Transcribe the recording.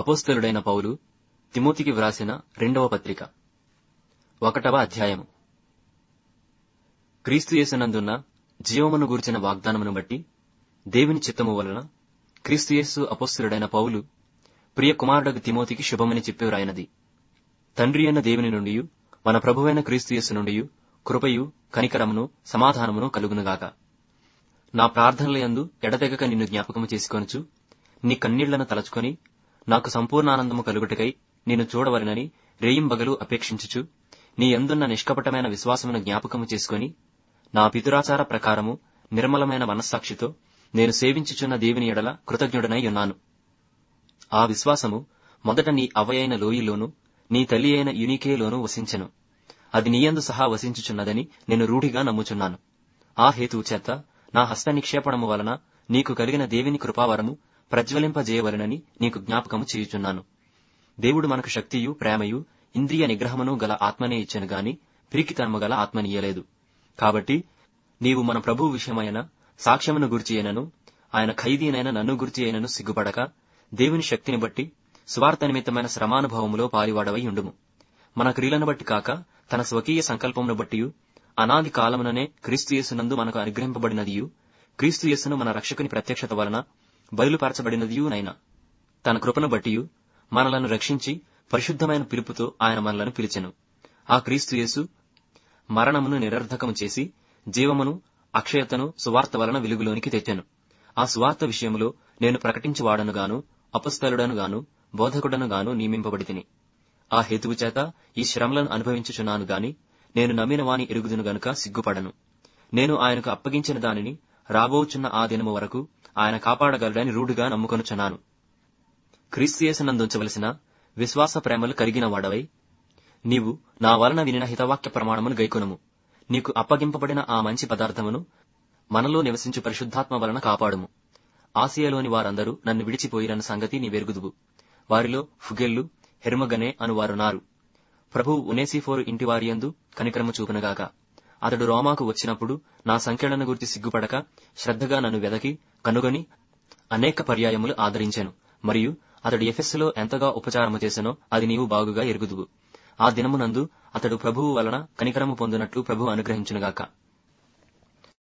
అపోస్తలుడైన పౌలు తిమోతికి వ్రాసిన రెండవ పత్రిక ఒకటవ అధ్యాయము క్రీస్తు యేసునందున్న జీవమును గూర్చిన వాగ్దానమును బట్టి దేవుని చిత్తము వలన క్రీస్తు యేసు అపోస్తలుడైన పౌలు ప్రియ కుమారుడకు తిమోతికి శుభమని చెప్పి వ్రాయినది తండ్రి అయిన దేవుని నుండి మన ప్రభువైన క్రీస్తు యేసు నుండి కృపయు కనికరమును సమాధానమును కలుగునుగాక నా ప్రార్థనలయందు ఎడతెగక నిన్ను జ్ఞాపకము చేసుకొనుచు నీ కన్నీళ్లను తలచుకొని నాకు సంపూర్ణానందము కలుగుటకై నిన్ను చూడవలనని రేయింబగలు అపేక్షించుచు నీ ఎందున్న నిష్కపటమైన విశ్వాసమును జ్ఞాపకము చేసుకొని నా పితురాచార ప్రకారము నిర్మలమైన మనస్సాక్షితో నేను సేవించుచున్న దేవుని ఎడల కృతజ్ఞుడనై ఉన్నాను ఆ విశ్వాసము మొదట నీ అవయైన లోయలోను నీ తల్లి అయిన యునికేలోను వసించెను అది నీయందు సహా వసించుచున్నదని నేను రూఢిగా నమ్ముచున్నాను ఆ హేతువు చేత నా హస్త నిక్షేపణము వలన నీకు కలిగిన దేవుని కృపావరము ప్రజ్వలింపజేయవలనని నీకు జ్ఞాపకము చేయుచున్నాను దేవుడు మనకు శక్తియు ప్రేమయు ఇంద్రియ నిగ్రహమును గల ఆత్మనే ఇచ్చెను గాని పిరికితనము గల ఆత్మనియ్యలేదు కాబట్టి నీవు మన ప్రభువు విషయమైన సాక్ష్యమును గుర్చి అయినను ఆయన ఖైదీనైన నన్ను గుర్చి అయినను సిగ్గుపడక దేవుని శక్తిని బట్టి స్వార్థ నిమిత్తమైన శ్రమానుభవములో పాలివాడవై ఉండుము మన క్రియలను బట్టి కాక తన స్వకీయ సంకల్పమును బట్టియు అనాది కాలముననే క్రీస్తు యేసునందు మనకు అనుగ్రహింపబడినదియు క్రీస్తు యేసును మన రక్షకుని ప్రత్యక్షత వలన బయలుపరచబడినదియు నైనా తన కృపను బట్టియు మనలను రక్షించి పరిశుద్ధమైన పిలుపుతో ఆయన మనలను పిలిచెను ఆ క్రీస్తు యేసు మరణమును నిరర్ధకము చేసి జీవమును అక్షయతను సువార్త వలన వెలుగులోనికి తెచ్చెను ఆ సువార్త విషయములో నేను ప్రకటించువాడను గాను అపస్థలుడను గాను బోధకుడను గాను నియమింపబడి తిని ఆ హేతువు చేత ఈ శ్రమలను అనుభవించుచున్నాను గాని నేను నమ్మిన వాని ఎరుగుదును గనుక సిగ్గుపడను నేను ఆయనకు అప్పగించిన దానిని రాబోచున్న ఆ దినము వరకు ఆయన కాపాడగలడని రూఢుగా నమ్ముకొనుచున్నాను క్రీస్తుయేసునందుంచవలసిన విశ్వాస ప్రేమలు కరిగిన వాడవై నీవు నా వలన వినిన హితవాక్య ప్రమాణమును గైకొనుము నీకు అప్పగింపబడిన ఆ మంచి పదార్థమును మనలో నివసించు పరిశుద్ధాత్మ వలన కాపాడుము ఆసియాలోని వారందరూ నన్ను విడిచిపోయిరన్న సంగతి నీ వెరుగుదువు వారిలో ఫుగెల్లు హెర్మగనే అనువారున్నారు ప్రభువు ఉనేసిఫోరు ఇంటి వారియందు కనికరము చూపునగాక అతడు రోమాకు వచ్చినప్పుడు నా సంఖ్యలను గుర్తి సిగ్గుపడక శ్రద్ధగా నన్ను వెదకి కనుగొని అనేక పర్యాయములు ఆదరించెను మరియు అతడు ఎఫెస్సులో ఎంతగా ఉపచారము చేసెనో అది నీవు బాగుగా ఎరుగుదువు ఆ దినమునందు అతడు ప్రభువు వలన కనికరము పొందినట్లు ప్రభు అనుగ్రహించునుగాక